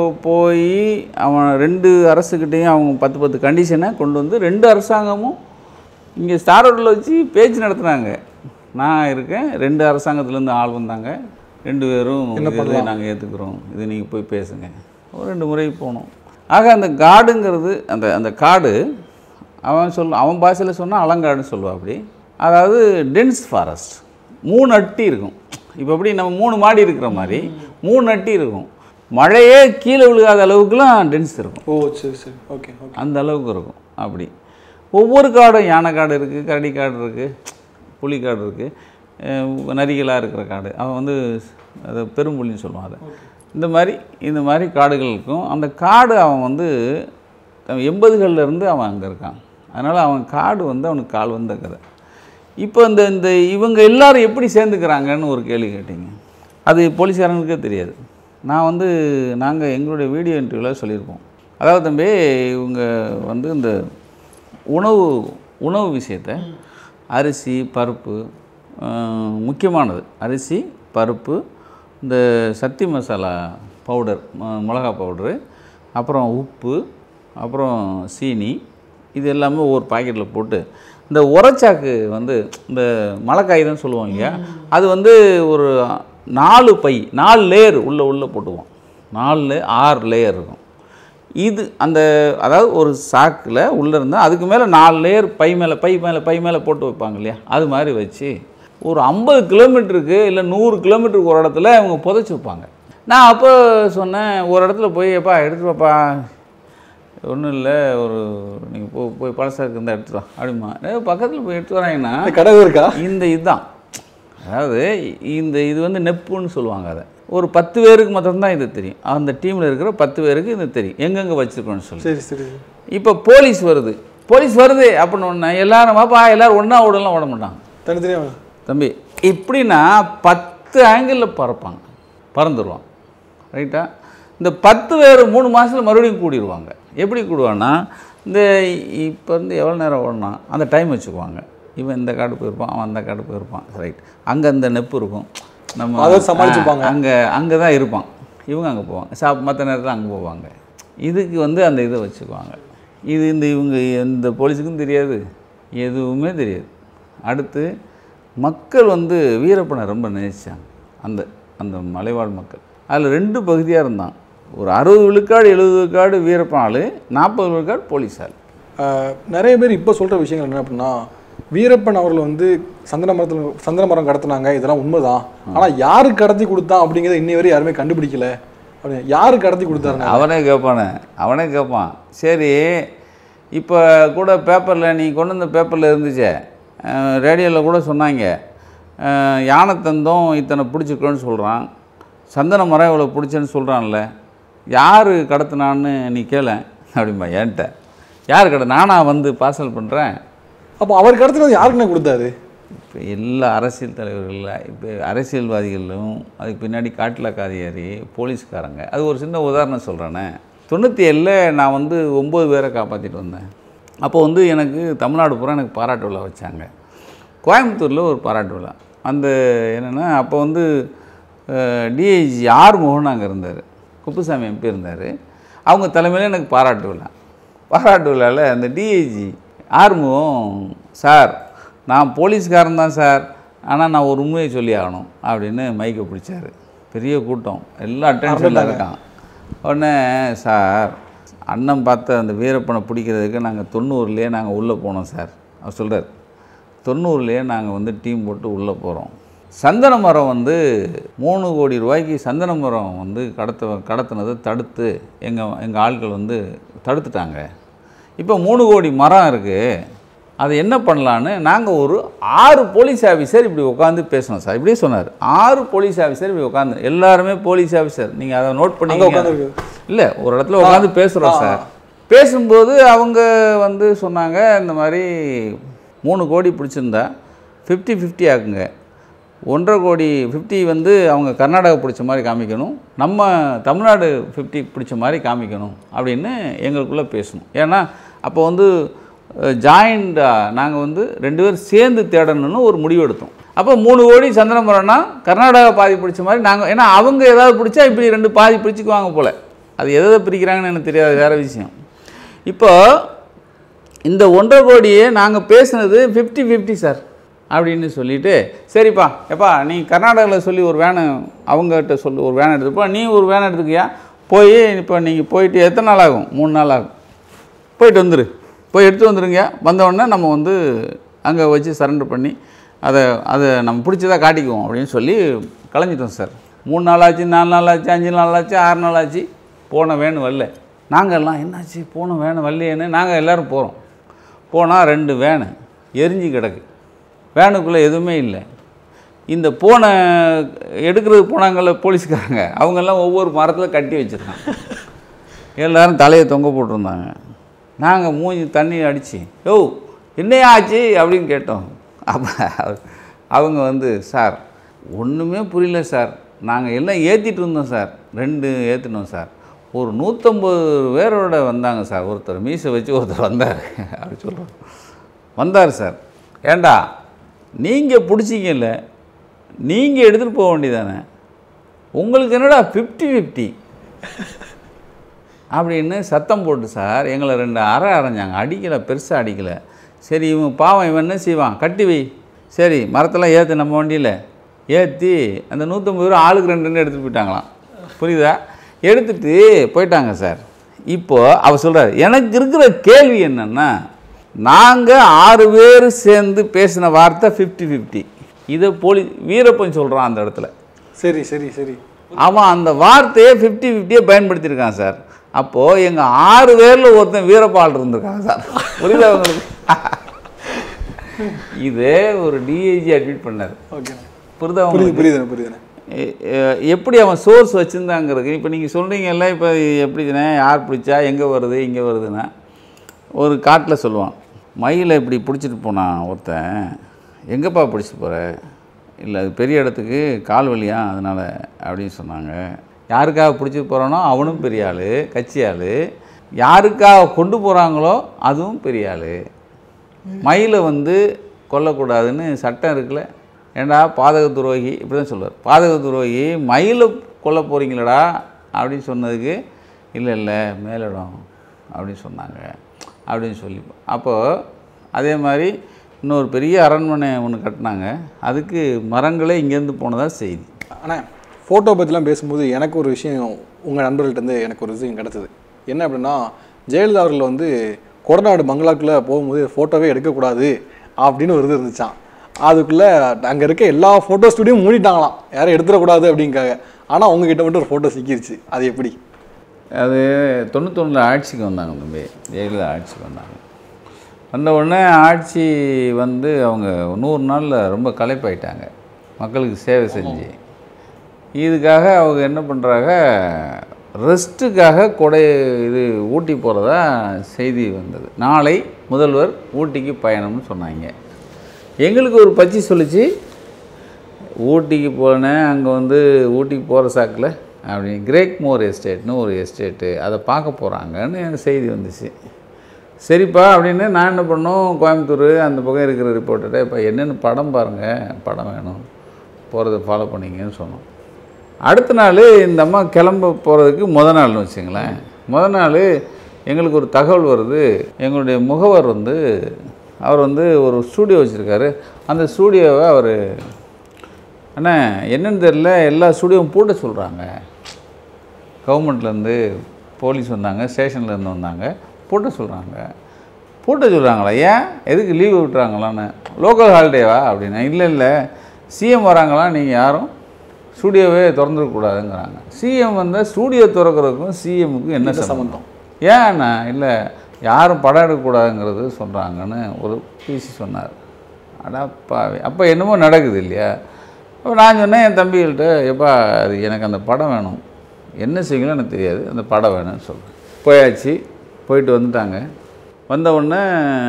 போய் அவன் ரெண்டு அரசுக்கிட்டேயும் அவங்க பத்து பத்து கண்டிஷனை கொண்டு வந்து ரெண்டு அரசாங்கமும் இங்கே ஸ்டார் ஹோட்டலில் வச்சு பேச்சு நடத்துனாங்க நான் இருக்கேன் ரெண்டு அரசாங்கத்துலேருந்து ஆள் வந்தாங்க ரெண்டு பேரும் இதை நாங்கள் ஏற்றுக்குறோம் இது நீங்கள் போய் பேசுங்க ஒரு ரெண்டு முறை போனோம் ஆக அந்த காடுங்கிறது அந்த அந்த காடு அவன் சொல் அவன் பாஷையில் சொன்னால் அலங்காடுன்னு சொல்லுவா அப்படி அதாவது டென்ஸ் ஃபாரஸ்ட் மூணு அட்டி இருக்கும் இப்போ எப்படி நம்ம மூணு மாடி இருக்கிற மாதிரி மூணு அட்டி இருக்கும் மழையே கீழே விழுகாத அளவுக்குலாம் டென்ஸ் இருக்கும் ஓ சரி சரி ஓகே ஓகே அந்த அளவுக்கு இருக்கும் அப்படி ஒவ்வொரு காடும் யானை காடு இருக்குது கரடி காடு இருக்குது புலி காடு இருக்குது நரிகளாக இருக்கிற காடு அவன் வந்து அதை பெரும்புலின்னு சொல்லுவான் அதை இந்த மாதிரி இந்த மாதிரி காடுகள் இருக்கும் அந்த காடு அவன் வந்து எண்பதுகளில் இருந்து அவன் அங்கே இருக்கான் அதனால் அவன் காடு வந்து அவனுக்கு கால் வந்த கதை இப்போ இந்த இந்த இவங்க எல்லாரும் எப்படி சேர்ந்துக்கிறாங்கன்னு ஒரு கேள்வி கேட்டீங்க அது போலீஸ்காரங்களுக்கே தெரியாது நான் வந்து நாங்கள் எங்களுடைய வீடியோ இன்டர்வியூவில் சொல்லியிருப்போம் அதாவது தம்பி இவங்க வந்து இந்த உணவு உணவு விஷயத்தை அரிசி பருப்பு அஹ், முக்கியமானது அரிசி பருப்பு இந்த சக்தி மசாலா பவுடர் ம- மிளகா பவுடரு அப்புறம் உப்பு அப்புறம் சீனி இது எல்லாமே ஒரு பாக்கெட்டில் போட்டு இந்த உரச்சாக்கு வந்து இந்த மலைக்காய்தான் சொல்லுவாங்க இல்லையா அது வந்து ஒரு நாலு பை நாலு லேயர் உள்ளே உள்ளே போட்டுவோம் நாலு ஆறு லேயர் இருக்கும் இது அந்த அதாவது ஒரு சாக்கில் உள்ளே இருந்தால் அதுக்கு மேலே நாலு லேயர் பை மேலே பை மேலே பை மேலே போட்டு வைப்பாங்க இல்லையா அது மாதிரி வச்சு ஒரு ஐம்பது கிலோமீட்டருக்கு இல்லை நூறு கிலோமீட்டருக்கு ஒரு இடத்துல அவங்க புதைச்சி வைப்பாங்க நான் அப்போ சொன்னேன் ஒரு இடத்துல போய் எப்பா எடுத்துட்டு வாப்பா ஒன்றும் இல்லை ஒரு நீங்கள் போ போய் பழசாக்கு இருந்தால் எடுத்துட்டு வா அப்படிமா பக்கத்தில் போய் எடுத்து வராங்கன்னா கடை இருக்கா இந்த இதுதான் அதாவது இந்த இது வந்து நெப்புன்னு சொல்லுவாங்க அதை ஒரு பத்து பேருக்கு மட்டும்தான் இது தெரியும் அந்த டீமில் இருக்கிற பத்து பேருக்கு இது தெரியும் எங்கெங்கே வச்சுருக்கோன்னு சொல்லி சரி சரி இப்போ போலீஸ் வருது போலீஸ் வருது அப்படின்னு ஒன்று எல்லாரும் வாப்பா எல்லாரும் ஒன்றா ஓடலாம் ஓட மாட்டாங்க தனித்தனியாக தம்பி இப்படின்னா பத்து ஆங்கிளில் பறப்பாங்க பறந்துடுவான் ரைட்டா இந்த பத்து பேர் மூணு மாதத்தில் மறுபடியும் கூடிடுவாங்க எப்படி கூடுவான்னா இந்த இப்போ வந்து எவ்வளோ நேரம் ஓடனா அந்த டைம் வச்சுக்குவாங்க இவன் இந்த காடு போயிருப்பான் அவன் அந்த காடு போயிருப்பான் ரைட் அங்கே அந்த நெப்பு இருக்கும் நம்ம அதை சமாளிச்சுப்பாங்க. அங்கே அங்கே தான் இருப்பான் இவங்க அங்கே போவாங்க சாப் மற்ற நேரத்தில் அங்கே போவாங்க இதுக்கு வந்து அந்த இதை வச்சுக்குவாங்க இது இந்த இவங்க எந்த போலீஸுக்கும் தெரியாது எதுவுமே தெரியாது அடுத்து மக்கள் வந்து வீரப்பனை ரொம்ப நேசிச்சாங்க அந்த அந்த மலைவாழ் மக்கள் அதில் ரெண்டு பகுதியாக இருந்தான் ஒரு அறுபது விழுக்காடு எழுபது விழுக்காடு வீரப்பன் ஆள் நாற்பது விழுக்காடு போலீஸ் ஆள் ஆஹ் நிறைய பேர் இப்போ சொல்கிற விஷயங்கள் என்ன அப்படின்னா வீரப்பன் அவர்கள் வந்து சந்தன மரத்தில் சந்தன மரம் கடத்துனாங்க இதெல்லாம் உண்மைதான் ஆனால் யாரு கடத்தி கொடுத்தான் அப்படிங்கிறத இன்னி வரை யாருமே கண்டுபிடிக்கல அப்படின்னு யாரு கடத்தி கொடுத்தாருங்க அவனே கேட்பானே அவனே கேட்பான் சரி இப்போ கூட பேப்பரில் நீ கொண்டு வந்த பேப்பரில் இருந்துச்சே ரேடியோவில் கூட சொன்னாங்க அஹ், யானை தந்தம் இத்தனை பிடிச்சிருக்கோன்னு சொல்கிறான் சந்தன மரம் இவ்வளோ பிடிச்சேன்னு சொல்கிறான்ல யார் கடத்துனான்னு நீ கேள அப்படிம்பா என்கிட்ட யார் கடை நானா வந்து பார்சல் பண்ணுறேன் அப்போ அவர் கடத்தினது யாருக்குண்ணே கொடுத்தாரு இப்போ எல்லா அரசியல் தலைவர்கள் இப்போ அரசியல்வாதிகளும் அதுக்கு பின்னாடி காட்டில் காதியாரி போலீஸ்காரங்க அது ஒரு சின்ன உதாரணம் சொல்கிறேனே தொண்ணூற்றி ஏழில் நான் வந்து ஒம்பது பேரை காப்பாற்றிட்டு வந்தேன் அப்போ வந்து எனக்கு தமிழ்நாடு பூரா எனக்கு பாராட்டு விழா வச்சாங்க கோயம்புத்தூரில் ஒரு பாராட்டு விழா அந்த என்னென்னா அப்போ வந்து டிஐஜி ஆர் மோகன் அங்கே இருந்தார் குப்புசாமி எம்பி இருந்தார் அவங்க தலைமையில் எனக்கு பாராட்டு விழா பாராட்டு விழாவில் அந்த டிஐஜி ஆர்முகம் சார் நான் போலீஸ்காரன் தான் சார் ஆனால் நான் ஒரு உண்மையை சொல்லி ஆகணும் அப்படின்னு மைக்கை பிடிச்சாரு பெரிய கூட்டம் எல்லாம் அட்டென்ஷனில் இருக்கான் உடனே சார் அண்ணன் பார்த்த அந்த வீரப்பனை பிடிக்கிறதுக்கு நாங்கள் தொண்ணூறுலேயே நாங்கள் உள்ளே போனோம் சார் அவர் சொல்கிறார் தொண்ணூறுலேயே நாங்கள் வந்து டீம் போட்டு உள்ளே போகிறோம் சந்தன மரம் வந்து மூணு கோடி ரூபாய்க்கு சந்தன மரம் வந்து கடத்த கடத்தினதை தடுத்து எங்கள் எங்கள் ஆட்கள் வந்து தடுத்துட்டாங்க இப்போ மூணு கோடி மரம் இருக்குது அதை என்ன பண்ணலான்னு நாங்கள் ஒரு ஆறு போலீஸ் ஆஃபீஸர் இப்படி உட்காந்து பேசணும் சார் இப்படியே சொன்னார் ஆறு போலீஸ் ஆஃபீஸர் இப்படி உட்காந்து எல்லாருமே போலீஸ் ஆஃபீஸர் நீங்கள் அதை நோட் அங்கே பண்ணி உட்காந்துருக்கு இல்லை ஒரு இடத்துல உட்காந்து பேசுகிறோம் சார் பேசும்போது அவங்க வந்து சொன்னாங்க இந்த மாதிரி மூணு கோடி பிடிச்சிருந்தா ஃபிஃப்டி ஃபிஃப்டி ஆக்குங்க ஒன்றரை கோடி ஃபிஃப்டி வந்து அவங்க கர்நாடகா பிடிச்ச மாதிரி காமிக்கணும் நம்ம தமிழ்நாடு ஃபிஃப்டி பிடிச்ச மாதிரி காமிக்கணும் அப்படின்னு எங்களுக்குள்ளே பேசணும் ஏன்னா அப்போ வந்து ஜாயிண்டாக நாங்கள் வந்து ரெண்டு பேரும் சேர்ந்து தேடணும்னு ஒரு முடிவு எடுத்தோம் அப்போ மூணு கோடி சந்திரமரம்னா கர்நாடகா பாதி பிடிச்ச மாதிரி நாங்கள் ஏன்னா அவங்க ஏதாவது பிடிச்சா இப்படி ரெண்டு பாதி பிடிச்சிக்குவாங்க போல் அது எதை எதை பிரிக்கிறாங்கன்னு எனக்கு தெரியாது வேறு விஷயம் இப்போ இந்த ஒன்றரை கோடியே நாங்கள் பேசுனது ஃபிஃப்டி ஃபிஃப்டி சார் அப்படின்னு சொல்லிட்டு சரிப்பா எப்பா நீ கர்நாடகாவில் சொல்லி ஒரு வேனை அவங்ககிட்ட சொல்லி ஒரு வேனை எடுத்துப்பா நீ ஒரு வேனை எடுத்துக்கியா போய் இப்போ நீங்கள் போயிட்டு எத்தனை நாள் ஆகும் மூணு நாள் ஆகும் போயிட்டு வந்துரு போய் எடுத்து வந்துருங்க வந்தவுடனே நம்ம வந்து அங்கே வச்சு சரண்டர் பண்ணி அதை அதை நம்ம பிடிச்சதா காட்டிக்குவோம் அப்படின்னு சொல்லி கலைஞ்சிட்டோம் சார் மூணு நாள் ஆச்சு நாலு நாள் ஆச்சு அஞ்சு நாள் ஆச்சு ஆறு நாள் ஆச்சு போன வேன் வரல நாங்கள்லாம் என்னாச்சு போன வேன் வரலையேன்னு நாங்கள் எல்லோரும் போகிறோம் போனால் ரெண்டு வேனு எரிஞ்சு கிடக்கு வேனுக்குள்ளே எதுவுமே இல்லை இந்த போன எடுக்கிறது போனாங்கல்ல போலீஸ்காரங்க அவங்கெல்லாம் ஒவ்வொரு மரத்தில் கட்டி வச்சுருக்காங்க எல்லாரும் தலையை தொங்க போட்டிருந்தாங்க நாங்கள் மூஞ்சி தண்ணி அடித்து யோ என்னையா ஆச்சு அப்படின்னு கேட்டோம் அப்போ அவங்க வந்து சார் ஒன்றுமே புரியல சார் நாங்கள் எல்லாம் ஏற்றிட்டு இருந்தோம் சார் ரெண்டு ஏற்றினோம் சார் ஒரு நூற்றம்பது பேரோட வந்தாங்க சார் ஒருத்தர் மீசை வச்சு ஒருத்தர் வந்தார் அப்படி சொல்கிறோம் வந்தார் சார் ஏண்டா நீங்கள் பிடிச்சிங்கல்ல நீங்கள் எடுத்துகிட்டு போக வேண்டியதானே உங்களுக்கு என்னடா ஃபிஃப்டி ஃபிஃப்டி அப்படின்னு சத்தம் போட்டு சார் எங்களை ரெண்டு அரை அரைஞ்சாங்க அடிக்கலை பெருசாக அடிக்கலை சரி இவன் பாவம் இவன் என்ன செய்வான் கட்டி வை சரி மரத்தெல்லாம் ஏற்று நம்ம வண்டியில் ஏற்றி அந்த நூற்றம்பது ரூபா ஆளுக்கு ரெண்டு ரெண்டு எடுத்துகிட்டு போயிட்டாங்களாம் புரியுதா எடுத்துட்டு போயிட்டாங்க சார் இப்போது அவர் சொல்கிறார் எனக்கு இருக்கிற கேள்வி என்னென்னா நாங்கள் ஆறு பேர் சேர்ந்து பேசின வார்த்தை ஃபிஃப்டி ஃபிஃப்டி இதை போலி வீரப்பன் சொல்கிறான் அந்த இடத்துல சரி சரி சரி அவன் அந்த வார்த்தையை ஃபிஃப்டி ஃபிஃப்டியே பயன்படுத்தியிருக்கான் சார் அப்போது எங்கள் ஆறு பேரில் ஒருத்தன் வீரப்பால் இருந்திருக்காங்க சார் புரியுதா உங்களுக்கு இதே ஒரு டிஐஜி அட்மிட் பண்ணார் ஓகே புரியுதா புரியுது உங்களுக்கு புரியுதுண்ணே புரியுதுண்ணே எ- எ- எப்படி அவன் சோர்ஸ் வச்சுருந்தாங்கிறது இப்போ நீங்கள் சொல்கிறீங்கல்ல இப்போ எப்படிண்ணே யார் பிடிச்சா எங்கே வருது இங்கே வருதுன்னா ஒரு காட்டில் சொல்லுவான் மயிலை இப்படி பிடிச்சிட்டு போனான் ஒருத்தன் எங்கேப்பா பிடிச்சிட்டு போகிற இல்லை அது பெரிய இடத்துக்கு கால் வலியா அதனால் அப்படின்னு சொன்னாங்க யாருக்காக பிடிச்சிட்டு போகிறானோ அவனும் பெரிய ஆள் கட்சி ஆள் யாருக்காக கொண்டு போகிறாங்களோ அதுவும் பெரிய ஆள் மயிலை வந்து கொல்லக்கூடாதுன்னு சட்டம் இருக்குல்ல ஏண்டா பாதக துரோகி இப்படி தான் சொல்லுவார் பாதக துரோகி மயிலை கொல்ல போகிறீங்களடா அப்படின்னு சொன்னதுக்கு இல்லை இல்லை மேலிடம் அப்படின்னு சொன்னாங்க அப்படின்னு சொல்லி அப்போது அதே மாதிரி இன்னொரு பெரிய அரண்மனை ஒன்று கட்டினாங்க அதுக்கு மரங்களே இங்கேருந்து போனதாக செய்தி அண்ணா ஃபோட்டோ பற்றிலாம் பேசும்போது எனக்கு ஒரு விஷயம் உங்கள் நண்பர்கள்ட்டேருந்து எனக்கு ஒரு விஷயம் கிடச்சிது என்ன அப்படின்னா ஜெயலலிதா அவர்கள் வந்து கொடநாடு பங்களாக்குள்ளே போகும்போது ஃபோட்டோவே எடுக்கக்கூடாது அப்படின்னு ஒரு இது இருந்துச்சான் அதுக்குள்ளே அங்கே இருக்க எல்லா ஃபோட்டோ ஸ்டுடியும் மூடிட்டாங்களாம் யாரும் எடுத்துடக்கூடாது அப்படிங்காங்க ஆனால் உங்ககிட்ட மட்டும் ஒரு ஃபோட்டோ சிக்கிருச்சு அது எப்படி அது தொண்ணூத்தொன்னில் ஆட்சிக்கு வந்தாங்க தம்பி ஜெயலலிதா ஆட்சிக்கு வந்தாங்க வந்த உடனே ஆட்சி வந்து அவங்க நூறு நாளில் ரொம்ப களைப்பாயிட்டாங்க மக்களுக்கு சேவை செஞ்சு இதுக்காக அவங்க என்ன பண்ணுறாங்க ரெஸ்ட்டுக்காக கொடை இது ஊட்டி போகிறதா செய்தி வந்தது நாளை முதல்வர் ஊட்டிக்கு பயணம்னு சொன்னாங்க எங்களுக்கு ஒரு பச்சி சொல்லிச்சு ஊட்டிக்கு போனேன் அங்கே வந்து ஊட்டிக்கு போகிற சாக்கில் அப்படி கிரேக் மோர் எஸ்டேட்னு ஒரு எஸ்டேட்டு அதை பார்க்க போகிறாங்கன்னு எனக்கு செய்தி வந்துச்சு சரிப்பா அப்படின்னு நான் என்ன பண்ணோம் கோயம்புத்தூர் அந்த பக்கம் இருக்கிற ரிப்போர்ட்டர்கிட்ட இப்போ என்னென்னு படம் பாருங்கள் படம் வேணும் போகிறத ஃபாலோ பண்ணிங்கன்னு சொன்னோம் அடுத்த நாள் இந்த அம்மா கிளம்ப போகிறதுக்கு முத நாள்னு வச்சுங்களேன் முத நாள் எங்களுக்கு ஒரு தகவல் வருது எங்களுடைய முகவர் வந்து அவர் வந்து ஒரு ஸ்டூடியோ வச்சுருக்காரு அந்த ஸ்டூடியோவை அவர் அண்ணா என்னன்னு தெரில எல்லா ஸ்டூடியோவும் பூட்ட சொல்கிறாங்க கவர்மெண்ட்லேருந்து போலீஸ் வந்தாங்க ஸ்டேஷன்லேருந்து வந்தாங்க பூட்ட சொல்கிறாங்க பூட்ட சொல்கிறாங்களா ஏன் எதுக்கு லீவு விட்டுறாங்களான்னு லோக்கல் ஹாலிடேவா அப்படின்னா இல்லை இல்லை சிஎம் வராங்களா நீங்கள் யாரும் ஸ்டூடியோவே திறந்துருக்கூடாதுங்கிறாங்க சிஎம் வந்தால் ஸ்டூடியோ திறக்கிறதுக்கும் சிஎம்முக்கும் என்ன சம்மந்தம் ஏன்னா இல்லை யாரும் படம் எடுக்கக்கூடாதுங்கிறது சொல்கிறாங்கன்னு ஒரு பிசி சொன்னார் அடப்பாவே அப்போ என்னமோ நடக்குது இல்லையா அப்போ நான் சொன்னேன் என் தம்பிகள்கிட்ட எப்பா அது எனக்கு அந்த படம் வேணும் என்ன செய்யணும் எனக்கு தெரியாது அந்த படம் வேணும்னு சொல்கிறேன் போயாச்சு போயிட்டு வந்துட்டாங்க வந்த உடனே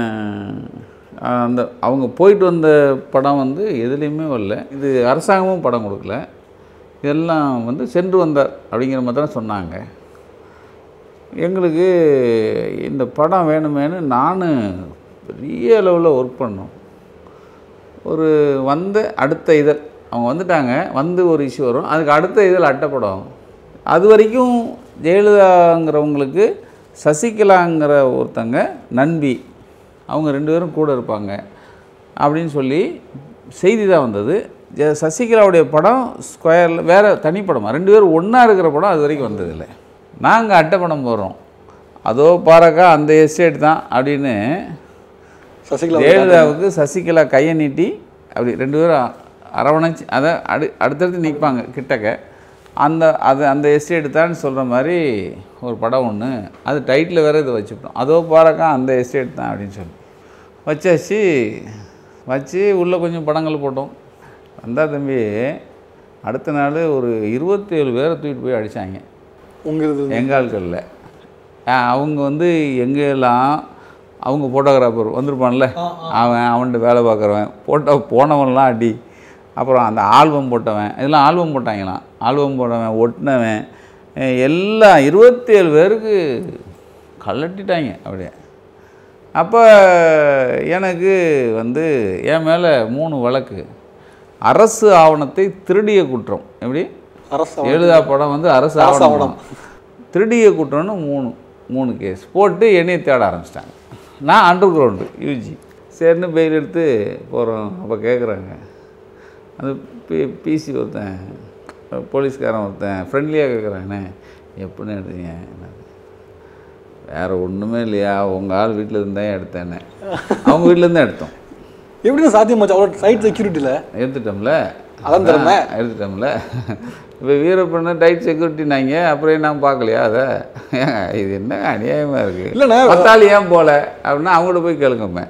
ஆஹ், அந்த அவங்க போயிட்டு வந்த படம் வந்து எதுலேயுமே வரல இது அரசாங்கமும் படம் கொடுக்கல இதெல்லாம் வந்து சென்று வந்தார் அப்படிங்கிற மாதிரி தான் சொன்னாங்க எங்களுக்கு இந்த படம் வேணுமேனு நான் பெரிய அளவில் ஒர்க் பண்ணோம் ஒரு வந்த அடுத்த இதழ் அவங்க வந்துட்டாங்க வந்து ஒரு இஷ்யூ வரும் அதுக்கு அடுத்த இதழ் அட்டைப்படம் அது வரைக்கும் ஜெயலலிதாங்கிறவங்களுக்கு சசிகலாங்கிற ஒருத்தங்க நண்பி அவங்க ரெண்டு பேரும் கூட இருப்பாங்க அப்படின்னு சொல்லி செய்தி தான் வந்தது ஜெ- சசிகலாவுடைய படம் ஸ்கொயரில் வேறு தனி படமா ரெண்டு பேரும் ஒன்றா இருக்கிற படம் அது வரைக்கும் வந்ததில்லை நாங்கள் அட்டைப்படம் போடுறோம் அதோ பாருக்கா அந்த எஸ்டேட் தான் அப்படின்னு சசிகலா ஜெயலலிதாவுக்கு சசிகலா கையை நீட்டி அப்படி ரெண்டு பேரும் அரவணைச்சு அதை அடு அடுத்தடுத்து நிற்பாங்க கிட்டக்க அந்த அது அந்த எஸ்டேட் தான் சொல்கிற மாதிரி ஒரு படம் ஒன்று அது டைட்டில் வேறு இதை வச்சுட்டோம் அதோ பாருக்கா அந்த எஸ்டேட் தான் அப்படின்னு சொல்லி வச்சாச்சு வச்சு உள்ளே கொஞ்சம் படங்கள் போட்டோம் வந்தா தம்பி அடுத்த நாள் ஒரு இருபத்தேழு பேரை தூக்கிட்டு போய் அடித்தாங்க உங்கள் இது எங்கள் ஆட்களில் அவங்க வந்து எங்கெல்லாம் அவங்க ஃபோட்டோகிராஃபர் வந்திருப்பான்ல அவன் அவன்கிட்ட வேலை பார்க்குறவன் போட்டோ போனவன்லாம் அடி அப்புறம் அந்த ஆல்பம் போட்டவன் இதெல்லாம் ஆல்பம் போட்டாங்களாம் ஆல்பம் போட்டவன் ஒட்டினவன் அஹ் எல்லாம் இருபத்தேழு பேருக்கு கலட்டிட்டாங்க அப்படியே அப்போ எனக்கு வந்து என் மேலே மூணு வழக்கு அரசு ஆவணத்தை திருடிய குற்றம் எப்படி அரசு எழுதா படம் வந்து அரசு அரசு ஆவணம் திருடிய குற்றம்னு மூணு மூணு கேஸ் போட்டு என்னையை தேட ஆரம்பிச்சிட்டாங்க நான் அண்டர் கிரவுண்டு யூஜி சரின்னு பெயில் எடுத்து போகிறோம் அப்போ கேட்குறாங்க அந்த பி பிசி ஒருத்தன் போலீஸ்காரன் ஒருத்தன் ஃப்ரெண்ட்லியாக கேட்குறாங்கண்ணே எப்படின்னு எடுத்தீங்க வேறு ஒன்றுமே இல்லையா உங்கள் ஆள் வீட்டில் இருந்தால் எடுத்தேன்னே அவங்க வீட்டிலேருந்து எடுத்தோம் எப்படின்னு சாத்தியமாச்சு அவ்வளோ சைட் செக்யூரிட்டியில் எடுத்துட்டோம்ல அதான் திறமை. அதான் எடுத்துட்டோம்ல இப்போ வீரப்பண்ண டைட் செக்யூரிட்டினாங்க அப்புறம் என்ன பார்க்கலையா அதை ஏங்க இது என்ன அநியாயமாக இருக்குது இல்லைண்ணே. பத்தாள் ஏன் போகல அப்படின்னா அவங்கள்ட்ட போய் கேளுங்கம்மே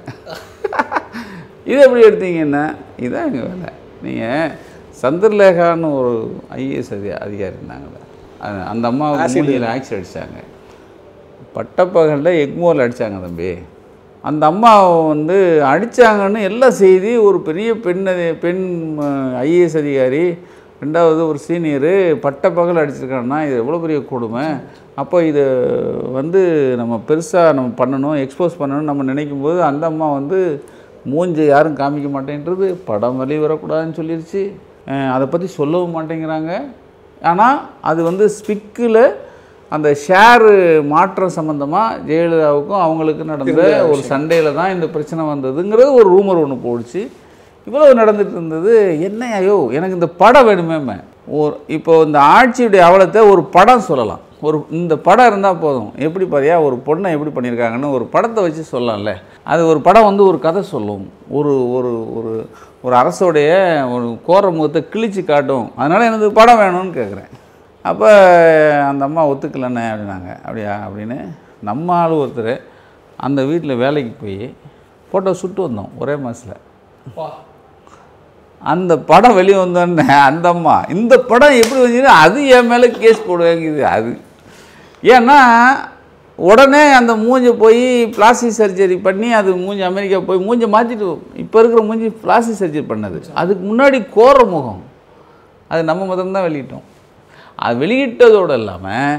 இது எப்படி எடுத்தீங்கன்னா இதுதான் எங்கள் வேலை நீங்கள் சந்திரலேகான்னு ஒரு ஐஏஎஸ் அதி அதிகாரி இருந்தாங்களே அது- அந்த அம்மா மூலியில் ஆக்சி அடித்தாங்க பட்டப்பகலில் எக்மோரில் அடித்தாங்க தம்பி அந்த அம்மா வந்து அடித்தாங்கன்னு எல்லா செய்தி ஒரு பெரிய பெண் அதி- பெண் ஐஏஎஸ் அதிகாரி ரெண்டாவது ஒரு சீனியரு பட்டப்பகல் அடிச்சிருக்காங்கன்னா இது எவ்வளோ பெரிய கொடுமை அப்போ இது வந்து நம்ம பெருசாக நம்ம பண்ணணும் எக்ஸ்போஸ் பண்ணணும்னு நம்ம நினைக்கும் போது அந்த அம்மா வந்து மூஞ்சை யாரும் காமிக்க மாட்டேன்றது படம் வெளியே வரக்கூடாதுன்னு சொல்லிருச்சு அஹ் அதை பற்றி சொல்லவும் மாட்டேங்கிறாங்க ஆனால் அது வந்து ஸ்பிக்கில் அந்த ஷேர் மாற்றம் சம்மந்தமாக ஜெயலலிதாவுக்கும் அவங்களுக்கு நடந்த ஒரு சண்டையில் தான் இந்த பிரச்சனை வந்ததுங்கிறது ஒரு ரூமர் ஒன்று போடுச்சு இவ்வளவு நடந்துட்டு இருந்தது என்ன ஐயோ எனக்கு இந்த படம் வேணுமேமே ஒரு இப்போ இந்த ஆட்சியுடைய அவலத்தை ஒரு படம் சொல்லலாம் ஒரு இந்த படம் இருந்தால் போதும் எப்படி பாரியா ஒரு பொண்ணை எப்படி பண்ணியிருக்காங்கன்னு ஒரு படத்தை வச்சு சொல்லலாம்ல அது ஒரு படம் வந்து ஒரு கதை சொல்லும் ஒரு ஒரு ஒரு ஒரு அரசோடைய ஒரு கோர முகத்தை கிழிச்சு காட்டும் அதனால் எனக்கு படம் வேணும்னு கேட்குறேன் அப்போ அந்த அம்மா ஒத்துக்கலண்ணே அப்படின்னாங்க அப்படியா அப்படின்னு நம்ம ஆள் ஒருத்தர் அந்த வீட்டில் வேலைக்கு போய் ஃபோட்டோ சுட்டு வந்தோம் ஒரே மாதத்தில் அந்த படம் வெளியே வந்தோடனே அந்த அம்மா இந்த படம் எப்படி வந்துச்சுன்னா அது என் மேலே கேஸ் போடுவாங்குது அது ஏன்னா உடனே அந்த மூஞ்சை போய் பிளாஸ்டிக் சர்ஜரி பண்ணி அது மூஞ்சி அமெரிக்கா போய் மூஞ்சை மாற்றிட்டு இப்போ இருக்கிற மூஞ்சி பிளாஸ்டிக் சர்ஜரி பண்ணது அதுக்கு முன்னாடி கோர முகம் அது நம்ம முதல்ல தான் வெளியிட்டோம் அது வெளியிட்டதோடு இல்லாமல்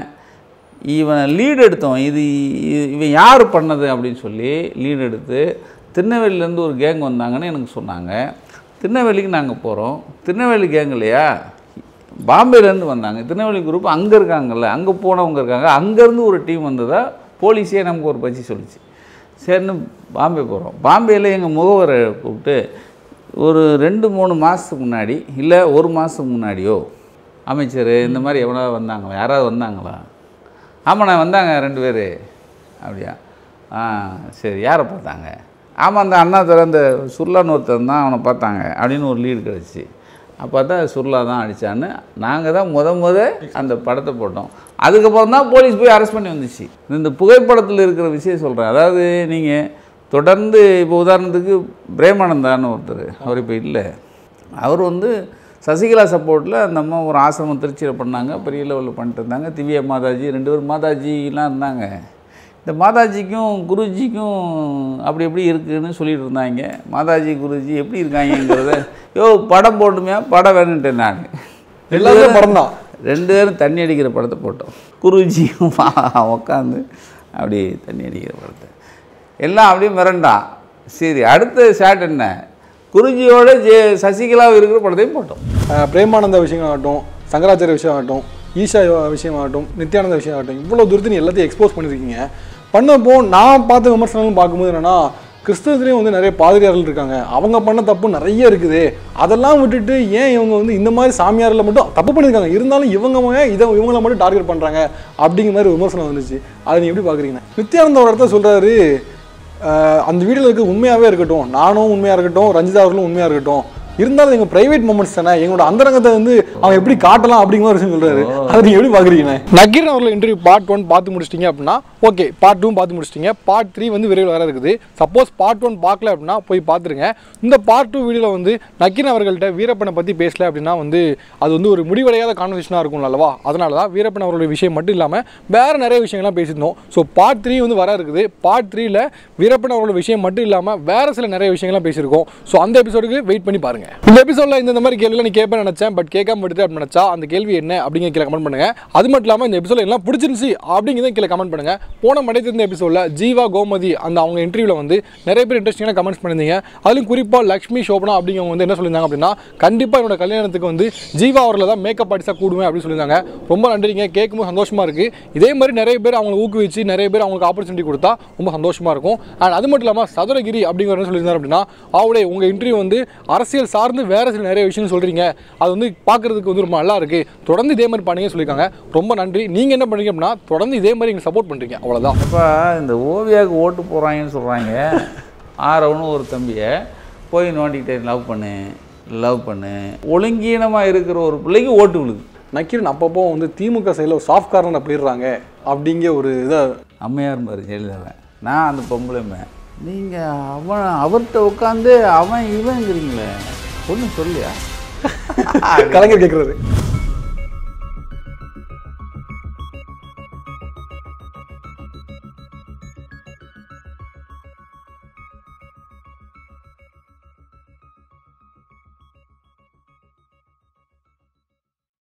இவன் லீடு எடுத்தோம் இது இ- இவன் யார் பண்ணது அப்படின்னு சொல்லி லீடு எடுத்து திருநெல்வேலியிலேருந்து ஒரு கேங் வந்தாங்கன்னு எனக்கு சொன்னாங்க திருநெல்வேலிக்கு நாங்கள் போகிறோம் திருநெல்வேலி கேங் இல்லையா பாம்பேலேருந்து வந்தாங்க திருநெல்வேலி குரூப் அங்கே இருக்காங்கல்ல அங்கே போனவங்க இருக்காங்க அங்கேருந்து ஒரு டீம் வந்ததா போலீஸே நமக்கு ஒரு பச்சி சொல்லிச்சு சரின்னு பாம்பே போகிறோம் பாம்பேயில் எங்கள் முகவரை கூப்பிட்டு ஒரு ரெண்டு மூணு மாதத்துக்கு முன்னாடி இல்லை ஒரு மாதத்துக்கு முன்னாடியோ அமைச்சர் இந்த மாதிரி எவனா வந்தாங்களா யாராவது வந்தாங்களா ஆமாண்ணா வந்தாங்க ரெண்டு பேர் அப்படியா ஆ சரி யாரை பார்த்தாங்க ஆமாம் அந்த அண்ணா தர அந்த சுர்லான்னு ஒருத்தன் தான் அவனை பார்த்தாங்க அப்படின்னு ஒரு லீடு கிடச்சி அப்போ தான் சுர்லா தான் அடித்தான்னு நாங்கள் தான் முத முத அந்த படத்தை போட்டோம் அதுக்கப்புறம் தான் போலீஸ் போய் அரெஸ்ட் பண்ணி வந்துச்சு இந்த புகைப்படத்தில் இருக்கிற விஷயம் சொல்கிறேன் அதாவது நீங்கள் தொடர்ந்து இப்போ உதாரணத்துக்கு பிரேமானந்தான்னு ஒருத்தர் அவர் இப்போ இல்லை அவர் வந்து சசிகலா சப்போர்ட்டில் அந்த அம்மா ஒரு ஆசிரமம் திருச்சியில் பண்ணாங்க பெரிய லெவலில் பண்ணிட்டு இருந்தாங்க திவ்யா மாதாஜி ரெண்டு பேரும் மாதாஜிலாம் இருந்தாங்க இந்த மாதாஜிக்கும் குருஜிக்கும் அப்படி எப்படி இருக்குன்னு சொல்லிட்டு இருந்தாங்க மாதாஜி குருஜி எப்படி இருக்காங்கங்கிறத யோ படம் போட்டுமே படம் வேணுன்ட்டேன் நான் எல்லாருமே படம் தான் ரெண்டு பேரும் தண்ணி அடிக்கிற படத்தை போட்டோம் குருஜியும் உட்காந்து அப்படி தண்ணி அடிக்கிற படத்தை எல்லாம் அப்படியே மிரண்டான் சரி அடுத்த ஷாட் என்ன குருஜியோட ஜெ சசிகலாவும் இருக்கிற படத்தையும் போட்டோம் அஹ் பிரேமானந்தா விஷயம் ஆகட்டும் சங்கராச்சாரிய விஷயம் ஆகட்டும் ஈஷா விஷயம் ஆகட்டும் நித்யானந்த விஷயம் ஆகட்டும் இவ்வளோ தூரத்து நீ எல்லாத்தையும் எக்ஸ்போஸ் பண்ணியிருக்கீங்க பண்ணப்போ நான் பார்த்த விமர்சனங்கள் பார்க்கும்போது என்னன்னா கிறிஸ்தவத்துலேயும் வந்து நிறைய பாதிரியார்கள் இருக்காங்க அவங்க பண்ண தப்பு நிறைய இருக்குது அதெல்லாம் விட்டுட்டு ஏன் இவங்க வந்து இந்த மாதிரி சாமியாரில் மட்டும் தப்பு பண்ணியிருக்காங்க இருந்தாலும் இவங்க ஏன் இதை இவங்கள மட்டும் டார்கெட் பண்ணுறாங்க அப்படிங்கிற மாதிரி விமர்சனம் வந்துச்சு அதை நீ எப்படி பார்க்குறீங்க நித்யானந்த ஒரு இடத்துல சொல்கிறாரு அந்த வீடியோவில் இருக்க உண்மையாகவே இருக்கட்டும் நானும் உண்மையாக இருக்கட்டும் ரஞ்சிதா அவர்களும் உண்மையாக இருக்கட்டும் இருந்தாலும் எங்க பிரைவேட் மூமெண்ட்ஸ் தானே எங்களோட அந்தரங்கத்தை வந்து அவன் எப்படி காட்டலாம் அப்படிங்கிற ஒரு விஷயம் சொல்றாரு அதை நீங்க எப்படி பாக்குறீங்க நக்கீரன் அவர்கள் இன்டர்வியூ பார்ட் ஒன் பார்த்து முடிச்சிட்டீங்க அப்படின்னா ஓகே பார்ட் டூ பார்த்து முடிச்சிட்டீங்க பார்ட் த்ரீ வந்து விரைவில் வர இருக்குது சப்போஸ் பார்ட் ஒன் பார்க்கல அப்படின்னா போய் பார்த்துருங்க இந்த பார்ட் டூ வீடியோவில் வந்து நக்கீரன் அவர்கள்ட்ட வீரப்பனை பற்றி பேசல அப்படின்னா வந்து அது வந்து ஒரு முடிவடையாத கான்வர்சேஷனாக இருக்கும் அல்லவா அதனால தான் வீரப்பன் அவர்களுடைய விஷயம் மட்டும் இல்லாமல் வேறு நிறைய விஷயங்கள்லாம் பேசியிருந்தோம் ஸோ பார்ட் த்ரீ வந்து வர இருக்குது பார்ட் த்ரீல வீரப்பன் அவர்களோட விஷயம் மட்டும் இல்லாமல் வேறு சில நிறைய விஷயங்கள்லாம் பேசியிருக்கோம் ஸோ அந்த எபிசோடுக்கு வெயிட் பண்ணி பாருங்க இந்த எபிசோடில் இந்த மாதிரி கேள்விலாம் நீ கேட்பேன் நினச்சேன் பட் கேட்காம விட்டுட்டு அப்படின்னு நினச்சா அந்த கேள்வி என்ன அப்படிங்கிற கீழே கமெண்ட் பண்ணுங்க அது மட்டும் இல்லாமல் இந்த எபிசோட எல்லாம் பிடிச்சிருந்துச்சு அப்படிங்கிறத கீழே கமெண்ட் பண்ணுங்க போன மடைத்திருந்த எபிசோடில் ஜீவா கோமதி அந்த அவங்க இன்டர்வியூவில் வந்து நிறைய பேர் இன்ட்ரெஸ்டிங்கான கமெண்ட்ஸ் பண்ணியிருந்தீங்க அதுவும் குறிப்பாக லக்ஷ்மி சோபனா அப்படிங்கிறவங்க வந்து என்ன சொல்லியிருந்தாங்க அப்படின்னா கண்டிப்பாக என்னோட கல்யாணத்துக்கு வந்து ஜீவா அவரில் தான் மேக்கப் ஆர்டிஸ்டாக கூடுவேன் அப்படின்னு சொல்லியிருந்தாங்க ரொம்ப நன்றிங்க கேட்கும்போது சந்தோஷமாக இருக்குது இதே மாதிரி நிறைய பேர் அவங்களை ஊக்குவிச்சு நிறைய பேர் அவங்களுக்கு ஆப்பர்ச்சுனிட்டி கொடுத்தா ரொம்ப சந்தோஷமாக இருக்கும் அண்ட் அது மட்டும் இல்லாமல் சதுரகிரி அப்படிங்கிற என்ன சொல்லியிருந்தார் அப்படின்னா அவளே உங்கள் இன்டர்வியூ வந்து அரசியல் சார்ந்து வேறு சில நிறைய விஷயம் சொல்கிறீங்க அது வந்து பார்க்குறதுக்கு வந்து ரொம்ப நல்லா இருக்குது தொடர்ந்து இதே மாதிரி பண்ணுங்க சொல்லியிருக்காங்க ரொம்ப நன்றி நீங்கள் என்ன பண்ணுறீங்க அப்படின்னா தொடர்ந்து இதே மாதிரி எங்களுக்கு சப்போர்ட் பண்ணுறீங்க அவ்வளோதான் அப்போ இந்த ஓவியாவுக்கு ஓட்டு போகிறாங்கன்னு சொல்கிறாங்க ஆரவனு ஒரு தம்பியை போய் நோண்டிக்கிட்டே லவ் பண்ணு லவ் பண்ணு ஒழுங்கீனமாக இருக்கிற ஒரு பிள்ளைக்கு ஓட்டு விழுது நக்கீரன் அப்பப்போ வந்து திமுக சைடில் ஒரு சாஃப்ட் கார்னர் போயிடுறாங்க அப்படிங்கிற ஒரு இதை அம்மையார் பாரு ஜெயலலிதாவை நான் அந்த பொம்பளைமே நீங்கள் அவன் அவர்கிட்ட உட்காந்து அவன் இவங்கிறீங்களே ஒன்றும் சொல்லியா கலைஞர் கேட்குறாரு